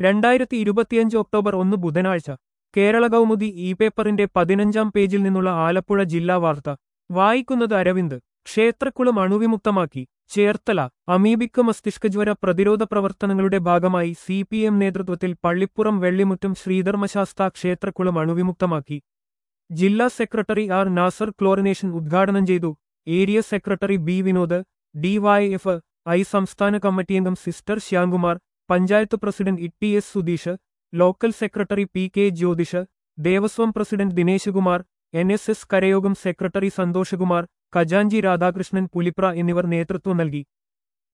രണ്ടായിരത്തി ഇരുപത്തിയഞ്ച് ഒക്ടോബർ ഒന്ന് ബുധനാഴ്ച കേരള കൗമുദി ഇ പേപ്പറിന്റെ പതിനഞ്ചാം പേജിൽ നിന്നുള്ള ആലപ്പുഴ ജില്ലാ വാർത്ത വായിക്കുന്നത് അരവിന്ദ് ക്ഷേത്രക്കുളം അണുവിമുക്തമാക്കി ചേർത്തല അമീബിക്ക് മസ്തിഷ്കജ്വര പ്രതിരോധ പ്രവർത്തനങ്ങളുടെ ഭാഗമായി സി പി എം നേതൃത്വത്തിൽ പള്ളിപ്പുറം വെള്ളിമുറ്റം ശ്രീധർമ്മശാസ്ത ക്ഷേത്രക്കുളം അണുവിമുക്തമാക്കി ജില്ലാ സെക്രട്ടറി ആർ നാസർ ക്ലോറിനേഷൻ ഉദ്ഘാടനം ചെയ്തു area secretary B Vinod DYF I സംസ്ഥാന കമ്മിറ്റി അംഗം sister Shyamkumar panchayat president E T S Sudheesh local secretary P K Jyothish Devaswom president Dinesh Kumar N S S കരയോഗം സെക്രട്ടറി സന്തോഷകുമാർ ഖജാഞ്ചി രാധാകൃഷ്ണൻ പുലിപ്ര എന്നിവർ നേതൃത്വം നൽകി